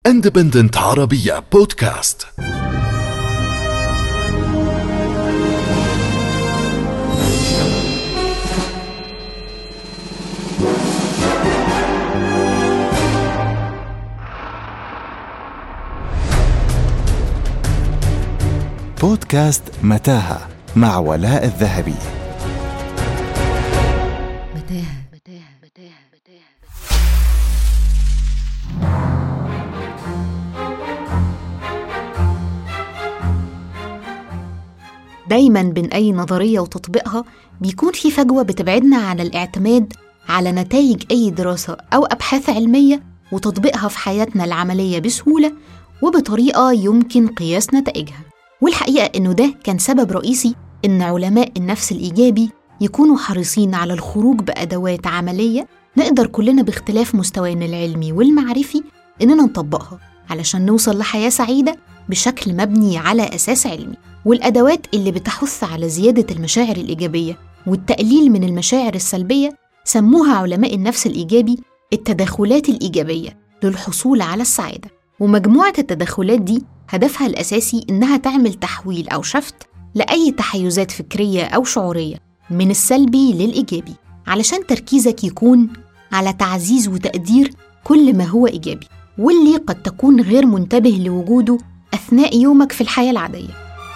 اندبندنت عربية بودكاست بودكاست متاهة مع ولاء الذهبي متاهة متاهة متاهة متاهة دايما بين أي نظرية وتطبيقها بيكون في فجوة بتبعدنا عن الاعتماد على نتائج أي دراسة أو أبحاث علمية وتطبيقها في حياتنا العملية بسهولة وبطريقة يمكن قياس نتائجها والحقيقة إنه ده كان سبب رئيسي إن علماء النفس الإيجابي يكونوا حريصين على الخروج بأدوات عملية نقدر كلنا باختلاف مستوانا العلمي والمعرفي إننا نطبقها علشان نوصل لحياة سعيدة بشكل مبني على أساس علمي والأدوات اللي بتحث على زيادة المشاعر الإيجابية والتقليل من المشاعر السلبية سموها علماء النفس الإيجابي التدخلات الإيجابية للحصول على السعادة ومجموعة التدخلات دي هدفها الأساسي إنها تعمل تحويل أو شفت لأي تحيزات فكرية أو شعورية من السلبي للإيجابي علشان تركيزك يكون على تعزيز وتقدير كل ما هو إيجابي واللي قد تكون غير منتبه لوجوده أثناء يومك في الحياة العادية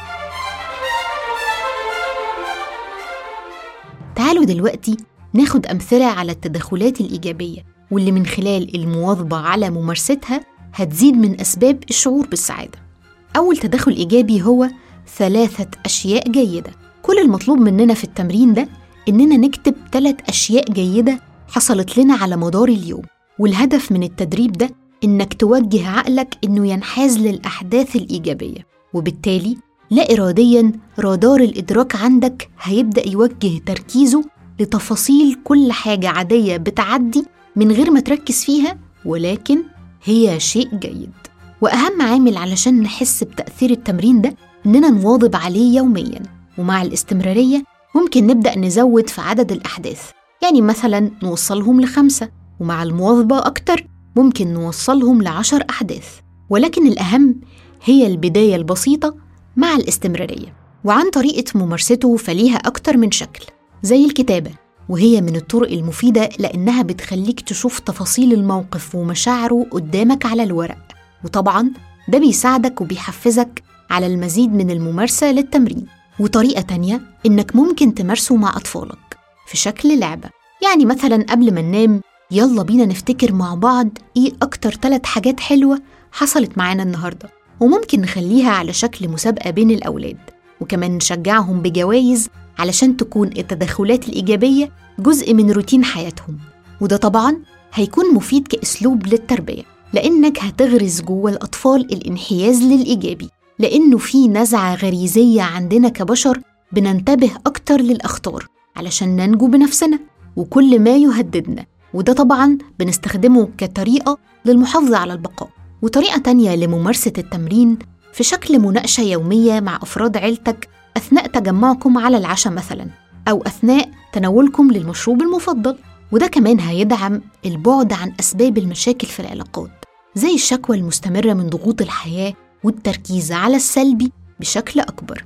تعالوا دلوقتي ناخد أمثلة على التدخلات الإيجابية واللي من خلال المواظبة على ممارستها هتزيد من أسباب الشعور بالسعادة أول تدخل إيجابي هو ثلاثة أشياء جيدة كل المطلوب مننا في التمرين ده إننا نكتب ثلاث أشياء جيدة حصلت لنا على مدار اليوم والهدف من التدريب ده إنك توجه عقلك إنه ينحاز للأحداث الإيجابية وبالتالي لا إرادياً رادار الإدراك عندك هيبدأ يوجه تركيزه لتفاصيل كل حاجة عادية بتعدي من غير ما تركز فيها ولكن هي شيء جيد وأهم عامل علشان نحس بتأثير التمرين ده إننا نواظب عليه يومياً ومع الاستمرارية ممكن نبدأ نزود في عدد الأحداث يعني مثلا نوصلهم لخمسة ومع المواظبة أكتر ممكن نوصلهم لعشر أحداث ولكن الأهم هي البداية البسيطة مع الاستمرارية وعن طريقة ممارسته فليها أكتر من شكل زي الكتابة وهي من الطرق المفيدة لأنها بتخليك تشوف تفاصيل الموقف ومشاعره قدامك على الورق وطبعا ده بيساعدك وبيحفزك على المزيد من الممارسة للتمرين وطريقة تانية إنك ممكن تمارسه مع أطفالك في شكل لعبة يعني مثلا قبل ما ننام يلا بينا نفتكر مع بعض إيه أكتر ثلاث حاجات حلوة حصلت معانا النهاردة وممكن نخليها على شكل مسابقة بين الأولاد وكمان نشجعهم بجوائز علشان تكون التدخلات الإيجابية جزء من روتين حياتهم وده طبعا هيكون مفيد كأسلوب للتربية لأنك هتغرس جوه الأطفال الانحياز للإيجابي لأنه في نزعة غريزية عندنا كبشر بننتبه أكتر للأخطار علشان ننجو بنفسنا وكل ما يهددنا وده طبعا بنستخدمه كطريقة للمحافظة على البقاء وطريقة تانية لممارسة التمرين في شكل مناقشة يومية مع أفراد عيلتك أثناء تجمعكم على العشاء مثلا أو أثناء تناولكم للمشروب المفضل وده كمان هيدعم البعد عن أسباب المشاكل في العلاقات زي الشكوى المستمرة من ضغوط الحياة والتركيز على السلبي بشكل أكبر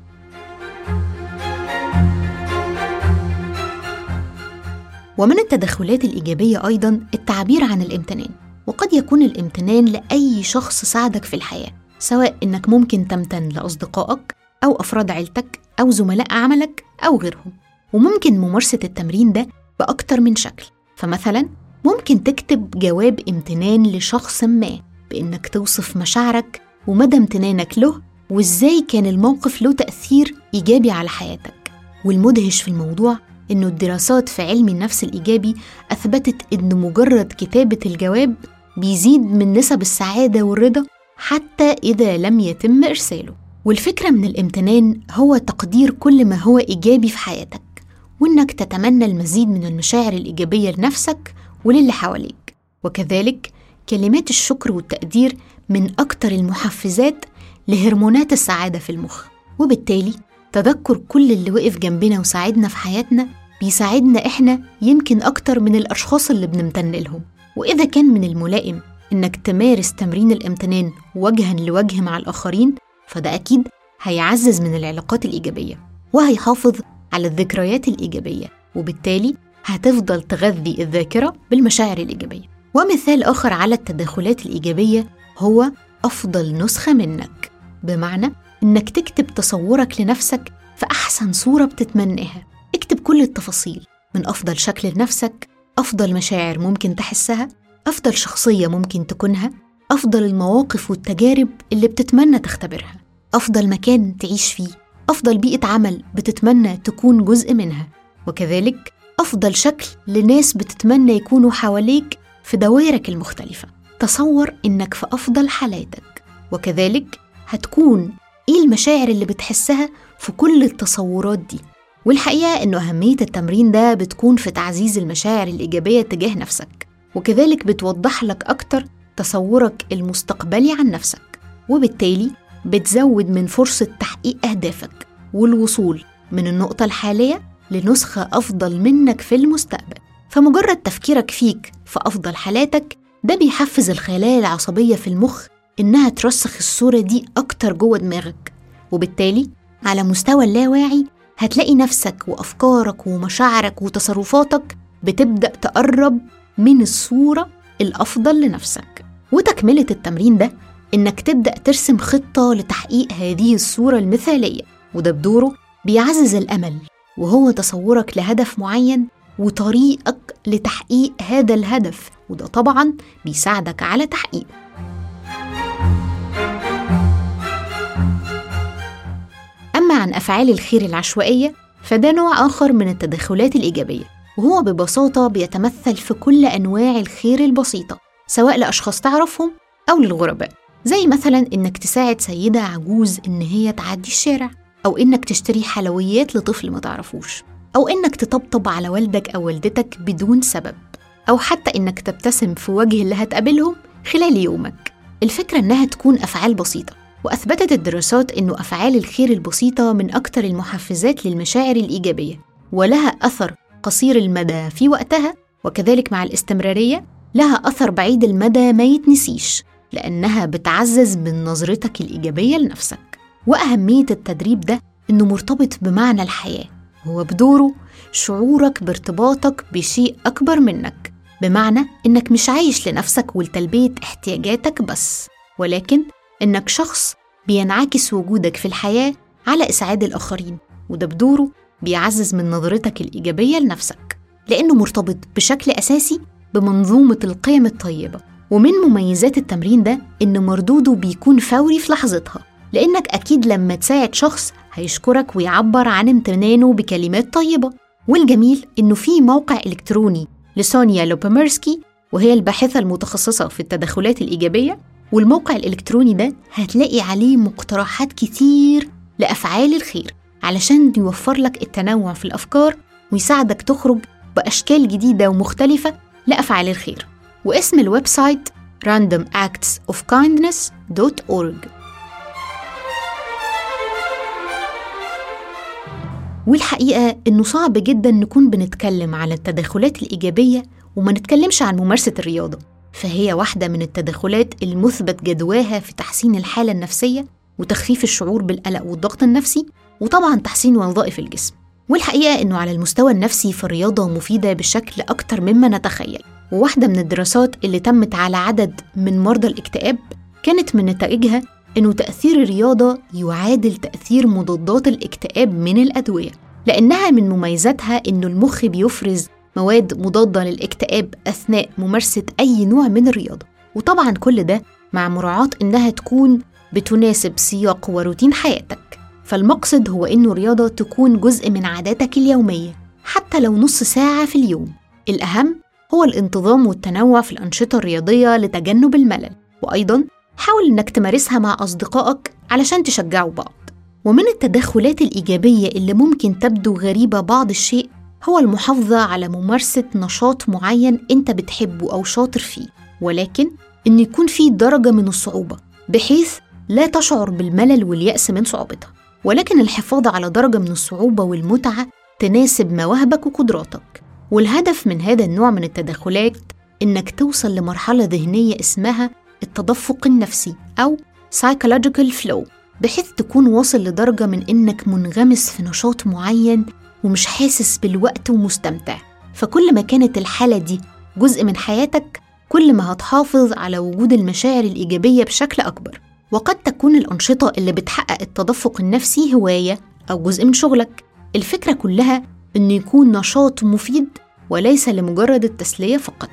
ومن التدخلات الإيجابية أيضا التعبير عن الامتنان وقد يكون الامتنان لأي شخص ساعدك في الحياة سواء إنك ممكن تمتن لأصدقائك أو أفراد عيلتك أو زملاء عملك أو غيرهم وممكن ممارسة التمرين ده بأكتر من شكل فمثلا ممكن تكتب جواب امتنان لشخص ما بإنك توصف مشاعرك ومدى امتنانك له وإزاي كان الموقف له تأثير إيجابي على حياتك والمدهش في الموضوع إنه الدراسات في علم النفس الإيجابي أثبتت إن مجرد كتابة الجواب بيزيد من نسب السعادة والرضا حتى إذا لم يتم إرساله والفكرة من الامتنان هو تقدير كل ما هو إيجابي في حياتك وإنك تتمنى المزيد من المشاعر الإيجابية لنفسك وللي حواليك وكذلك كلمات الشكر والتقدير من أكتر المحفزات لهرمونات السعادة في المخ وبالتالي تذكر كل اللي وقف جنبنا وساعدنا في حياتنا بيساعدنا إحنا يمكن أكتر من الأشخاص اللي بنمتن لهم وإذا كان من الملائم إنك تمارس تمرين الامتنان وجها لوجه مع الآخرين فده أكيد هيعزز من العلاقات الإيجابية وهيحافظ على الذكريات الإيجابية وبالتالي هتفضل تغذي الذاكرة بالمشاعر الإيجابية ومثال آخر على التدخلات الإيجابية هو أفضل نسخة منك بمعنى إنك تكتب تصورك لنفسك في أحسن صورة بتتمناها اكتب كل التفاصيل من أفضل شكل لنفسك أفضل مشاعر ممكن تحسها أفضل شخصية ممكن تكونها أفضل المواقف والتجارب اللي بتتمنى تختبرها أفضل مكان تعيش فيه أفضل بيئة عمل بتتمنى تكون جزء منها وكذلك أفضل شكل لناس بتتمنى يكونوا حواليك في دوائرك المختلفة تصور إنك في أفضل حالاتك وكذلك هتكون إيه المشاعر اللي بتحسها في كل التصورات دي والحقيقة إنه أهمية التمرين ده بتكون في تعزيز المشاعر الإيجابية تجاه نفسك وكذلك بتوضح لك أكتر تصورك المستقبلي عن نفسك وبالتالي بتزود من فرصة تحقيق أهدافك والوصول من النقطة الحالية لنسخة أفضل منك في المستقبل فمجرد تفكيرك فيك في أفضل حالاتك ده بيحفز الخلايا العصبية في المخ إنها ترسخ الصورة دي أكتر جوه دماغك وبالتالي على مستوى اللاواعي هتلاقي نفسك وأفكارك ومشاعرك وتصرفاتك بتبدأ تقرب من الصورة الأفضل لنفسك وتكملة التمرين ده إنك تبدأ ترسم خطة لتحقيق هذه الصورة المثالية وده بدوره بيعزز الأمل وهو تصورك لهدف معين وطريقك لتحقيق هذا الهدف وده طبعا بيساعدك على تحقيقه أما عن أفعال الخير العشوائية فده نوع آخر من التدخلات الإيجابية وهو ببساطة بيتمثل في كل أنواع الخير البسيطة سواء لأشخاص تعرفهم أو للغرباء زي مثلا إنك تساعد سيدة عجوز إن هي تعدي الشارع أو إنك تشتري حلويات لطفل ما تعرفوش أو إنك تطبطب على والدك أو والدتك بدون سبب أو حتى إنك تبتسم في وجه اللي هتقابلهم خلال يومك الفكرة إنها تكون أفعال بسيطة وأثبتت الدراسات إنه أفعال الخير البسيطة من أكثر المحفزات للمشاعر الإيجابية ولها أثر قصير المدى في وقتها وكذلك مع الاستمرارية لها أثر بعيد المدى ما يتنسيش لأنها بتعزز من نظرتك الإيجابية لنفسك وأهمية التدريب ده إنه مرتبط بمعنى الحياة هو بدوره شعورك بارتباطك بشيء أكبر منك بمعنى إنك مش عايش لنفسك ولتلبية احتياجاتك بس ولكن إنك شخص بينعكس وجودك في الحياة على إسعاد الآخرين وده بدوره بيعزز من نظرتك الإيجابية لنفسك لأنه مرتبط بشكل أساسي بمنظومة القيم الطيبة ومن مميزات التمرين ده إن مردوده بيكون فوري في لحظتها لأنك أكيد لما تساعد شخص هيشكرك ويعبر عن امتنانه بكلمات طيبة والجميل إنه في موقع إلكتروني لسونيا لوباميرسكي وهي الباحثة المتخصصة في التدخلات الإيجابية والموقع الإلكتروني ده هتلاقي عليه مقترحات كتير لأفعال الخير علشان يوفر لك التنوع في الأفكار ويساعدك تخرج بأشكال جديدة ومختلفة لأفعال الخير واسم الويب سايت randomactsofkindness.org والحقيقة إنه صعب جدا نكون بنتكلم على التدخلات الإيجابية وما نتكلمش عن ممارسة الرياضة فهي واحدة من التدخلات المثبت جدواها في تحسين الحالة النفسية وتخفيف الشعور بالقلق والضغط النفسي وطبعا تحسين وظائف الجسم والحقيقة إنه على المستوى النفسي فالرياضة مفيدة بشكل أكتر مما نتخيل وواحدة من الدراسات اللي تمت على عدد من مرضى الاكتئاب كانت من نتائجها إنه تأثير الرياضة يعادل تأثير مضادات الاكتئاب من الأدوية لأنها من مميزاتها إنه المخ بيفرز مواد مضادة للاكتئاب أثناء ممارسة أي نوع من الرياضة وطبعا كل ده مع مراعاة إنها تكون بتناسب سياق وروتين حياتك فالمقصد هو إنه الرياضة تكون جزء من عاداتك اليومية حتى لو نص ساعة في اليوم الأهم هو الانتظام والتنوع في الأنشطة الرياضية لتجنب الملل وأيضا حاول إنك تمارسها مع أصدقائك علشان تشجعوا بعض ومن التدخلات الإيجابية اللي ممكن تبدو غريبة بعض الشيء هو المحافظة على ممارسة نشاط معين أنت بتحبه أو شاطر فيه ولكن إن يكون فيه درجة من الصعوبة بحيث لا تشعر بالملل واليأس من صعوبتها ولكن الحفاظ على درجة من الصعوبة والمتعة تناسب مواهبك وقدراتك والهدف من هذا النوع من التدخلات إنك توصل لمرحلة ذهنية اسمها التدفق النفسي أو psychological flow بحيث تكون واصل لدرجة من إنك منغمس في نشاط معين ومش حاسس بالوقت ومستمتع فكل ما كانت الحالة دي جزء من حياتك كل ما هتحافظ على وجود المشاعر الإيجابية بشكل أكبر وقد تكون الأنشطة اللي بتحقق التدفق النفسي هواية أو جزء من شغلك الفكرة كلها إنه يكون نشاط مفيد وليس لمجرد التسلية فقط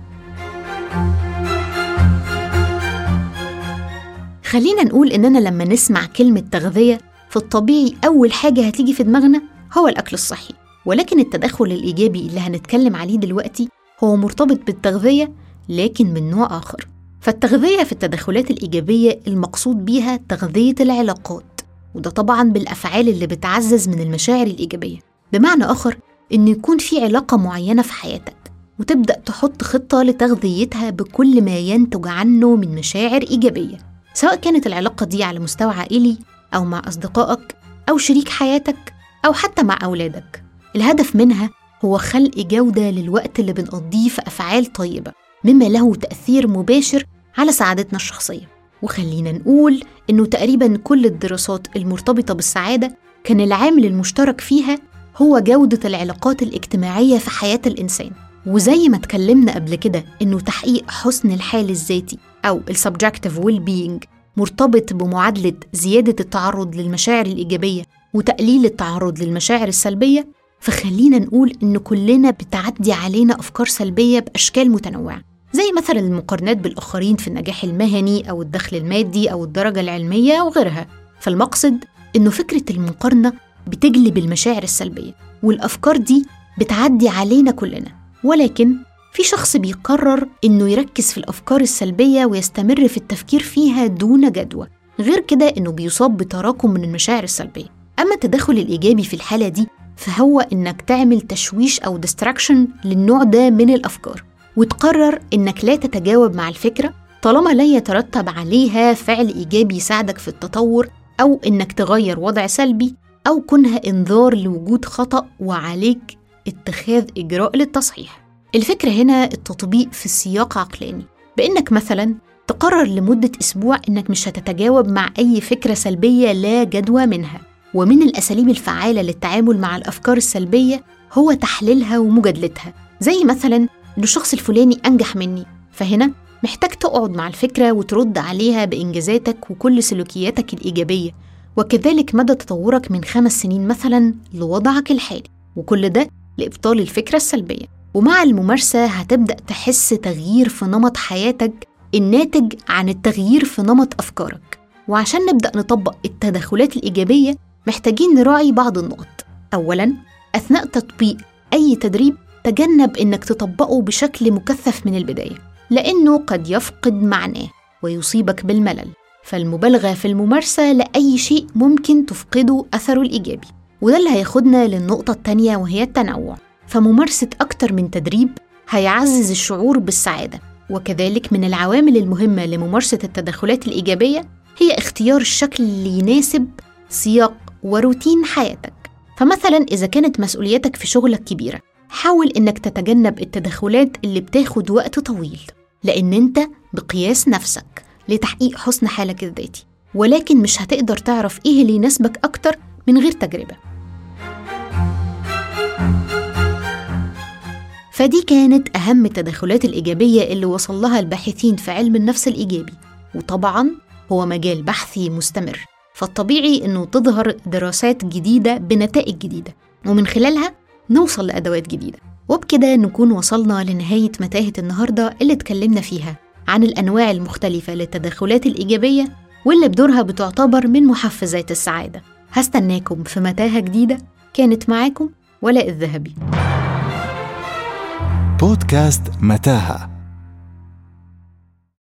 خلينا نقول إننا لما نسمع كلمة تغذية فالطبيعي أول حاجة هتيجي في دماغنا هو الأكل الصحي ولكن التدخل الإيجابي اللي هنتكلم عليه دلوقتي هو مرتبط بالتغذية لكن من نوع آخر فالتغذية في التدخلات الإيجابية المقصود بيها تغذية العلاقات وده طبعا بالأفعال اللي بتعزز من المشاعر الإيجابية بمعنى آخر إن يكون في علاقة معينة في حياتك وتبدأ تحط خطة لتغذيتها بكل ما ينتج عنه من مشاعر إيجابية سواء كانت العلاقة دي على مستوى عائلي أو مع أصدقائك أو شريك حياتك أو حتى مع أولادك الهدف منها هو خلق جودة للوقت اللي بنقضيه في أفعال طيبة مما له تأثير مباشر على سعادتنا الشخصية وخلينا نقول إنه تقريبا كل الدراسات المرتبطة بالسعادة كان العامل المشترك فيها هو جودة العلاقات الاجتماعية في حياة الإنسان وزي ما اتكلمنا قبل كده إنه تحقيق حسن الحال الذاتي أو السبجكتيف ويل بينج مرتبط بمعادلة زيادة التعرض للمشاعر الإيجابية وتقليل التعرض للمشاعر السلبية فخلينا نقول إن كلنا بتعدي علينا أفكار سلبية بأشكال متنوعة زي مثلا المقارنات بالآخرين في النجاح المهني أو الدخل المادي أو الدرجة العلمية وغيرها فالمقصد إنه فكرة المقارنة بتجلب المشاعر السلبية والأفكار دي بتعدي علينا كلنا ولكن في شخص بيقرر إنه يركز في الأفكار السلبية ويستمر في التفكير فيها دون جدوى غير كده إنه بيصاب بتراكم من المشاعر السلبية أما التدخل الإيجابي في الحالة دي فهو إنك تعمل تشويش أو ديستراكشن للنوع ده من الأفكار وتقرر إنك لا تتجاوب مع الفكرة طالما لا يترتب عليها فعل إيجابي يساعدك في التطور أو إنك تغير وضع سلبي أو كونها إنذار لوجود خطأ وعليك اتخاذ إجراء للتصحيح الفكرة هنا التطبيق في سياق عقلاني بإنك مثلا تقرر لمدة أسبوع إنك مش هتتجاوب مع أي فكرة سلبية لا جدوى منها ومن الأساليب الفعالة للتعامل مع الأفكار السلبية هو تحليلها ومجادلتها زي مثلا إن الشخص الفلاني أنجح مني فهنا محتاج تقعد مع الفكرة وترد عليها بإنجازاتك وكل سلوكياتك الإيجابية وكذلك مدى تطورك من خمس سنين مثلا لوضعك الحالي وكل ده لإبطال الفكرة السلبية ومع الممارسة هتبدأ تحس تغيير في نمط حياتك الناتج عن التغيير في نمط أفكارك وعشان نبدأ نطبق التدخلات الإيجابية محتاجين نراعي بعض النقط أولاً أثناء تطبيق أي تدريب تجنب إنك تطبقه بشكل مكثف من البداية لأنه قد يفقد معناه ويصيبك بالملل فالمبالغة في الممارسة لأي شيء ممكن تفقده أثره الإيجابي وده اللي هياخدنا للنقطة التانية وهي التنوع فممارسة أكتر من تدريب هيعزز الشعور بالسعادة وكذلك من العوامل المهمة لممارسة التدخلات الإيجابية هي اختيار الشكل اللي يناسب سياق وروتين حياتك فمثلا إذا كانت مسؤولياتك في شغلك كبيرة حاول إنك تتجنب التدخلات اللي بتاخد وقت طويل لأن أنت بقياس نفسك لتحقيق حسن حالك الذاتي ولكن مش هتقدر تعرف إيه اللي يناسبك أكتر من غير تجربة فدي كانت أهم التدخلات الإيجابية اللي وصل لها الباحثين في علم النفس الإيجابي وطبعا هو مجال بحثي مستمر فالطبيعي إنه تظهر دراسات جديدة بنتائج جديدة ومن خلالها نوصل لأدوات جديدة وبكده نكون وصلنا لنهاية متاهة النهاردة اللي اتكلمنا فيها عن الأنواع المختلفة للتدخلات الإيجابية واللي بدورها بتعتبر من محفزات السعادة هستناكم في متاهة جديدة كانت معاكم ولاء الذهبي بودكاست متاهه